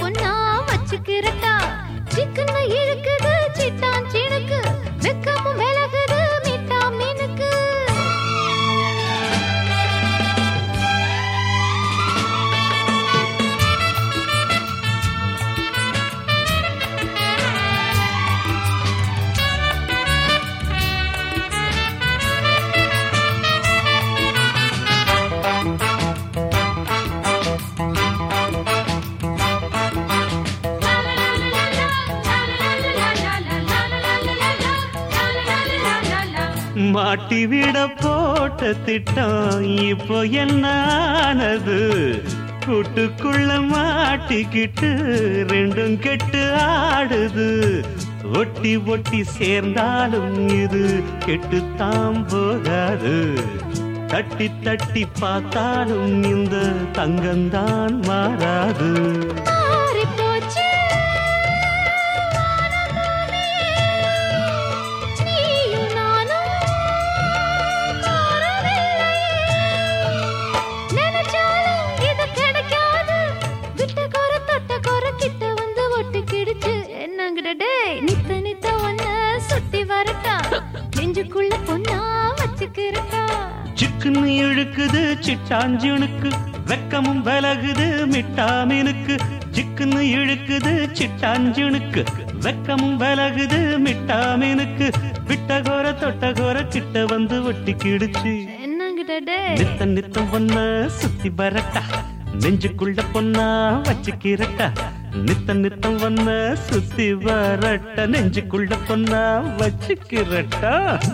பொண்ணா வச்சுக்கிறட்டா சிக்கன இழுக்குது சிட்டான் சினுக்கு வெக்கமும் விலகுது மிட்டா மீனுக்கு மாட்டி விட போட்ட திட்டம் இப்போ என்ன ஆனது கூட்டுக்குள்ள மாட்டிக்கிட்டு ரெண்டும் கெட்டு ஆடுது ஒட்டி ஒட்டி சேர்ந்தாலும் இது கெட்டுத்தான் போகாது தட்டி தட்டி பார்த்தாலும் இந்த தங்கம்தான் மாறாது மாறிப் போச்சு நீயும் நானும் மாறவில்லையே. நினைச்சாலும் இது கிடைக்காது. விட்ட குறை, தொட்ட குறை, கிட்ட வந்து ஒட்டிக்கிடுச்சு. என்னங்கடா டேய், நித்த நித்த ஒன்ன சுத்தி வரட்டா நெஞ்சுக்குள்ள பொண்ணா வச்சுக்கிறட்டா சிக்குன்னு இழுக்குது சிட்டாஞ்சுனுக்கு வெக்கமும் விலகுது மிட்டாமீனுக்கு சிக்குன்னு இழுக்குது சிட்டாஞ்சுனுக்கு வெக்கமும் விலகுது மிட்டாமீனுக்கு விட்டகோர தொட்டகோர கிட்ட வந்து ஒட்டிக்கிடுச்சு என்னங்கடா டேய் நித்த நித்தம் பொண்ண சுத்தி வரட்டா நெஞ்சுக்குள்ள பொண்ணா வச்சுக்கிறட்டா நித்த நித்தம் பொண்ண சுத்தி வரட்ட நெஞ்சுக்குள்ள பொண்ணா வச்சுக்கிறட்டா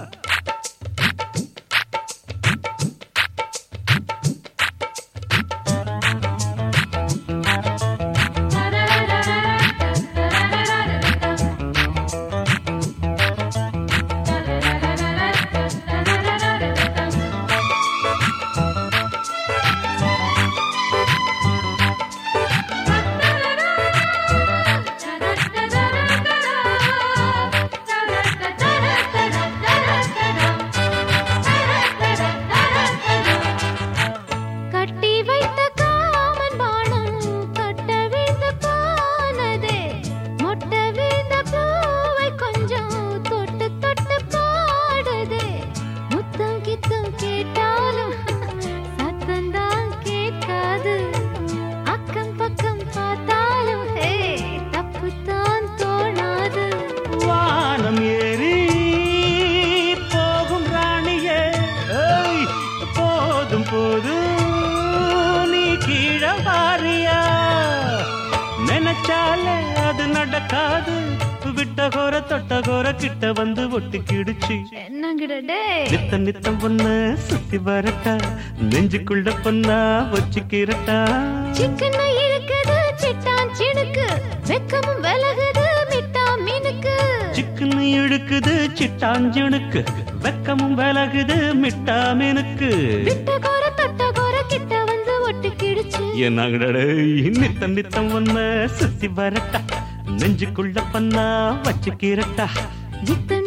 கட்டி வைத்த காமன் பானம் கட்ட வீழ்ந்த பானதே மொட்ட வீழ்ந்த பூவை கொஞ்சம் தொட்டு தொட்டு பாடுதே முத்தம் கித்தம் கேட்டாலும் சத்தந்தான் கேட்காது அக்கம் பக்கம் பார்த்தாலும் ஹே தப்புத்தான் தோணாது வானம் ஏறி போகும் ராணியே ஏய், போதும் போதும் நீ கீழே வாரியா நினைச்சாலே அது நடக்காது விட்ட கோர தொட்ட கோர கிட்ட வந்து ஒட்டிக்கிடுச்சு என்னங்கடா டேய் நித்த நித்தம் பொண்ண சுத்தி வரட்டா நெஞ்சுக்குள்ள பொண்ணா வச்சுக்கிறட்டா சிக்கன இழுக்குது சிட்டான் சினுக்கு வெக்கமும் விலகுது மிட்டா மீனுக்கு சிக்குன்னு இழுக்குது சிட்டாஞ்சுனுக்கு வெக்கமும் விலகுது மிட்டாமீனுக்கு விட்ட கோர தொட்ட கோர கிட்ட வந்து ஒட்டிக்கிடுச்சு என்னங்கடே நித்தம் நித்தம் ஒன்ன சுத்தி வரட்டா நெஞ்சுக்குள்ள பண்ணா வச்சுக்கிறட்டா நித்த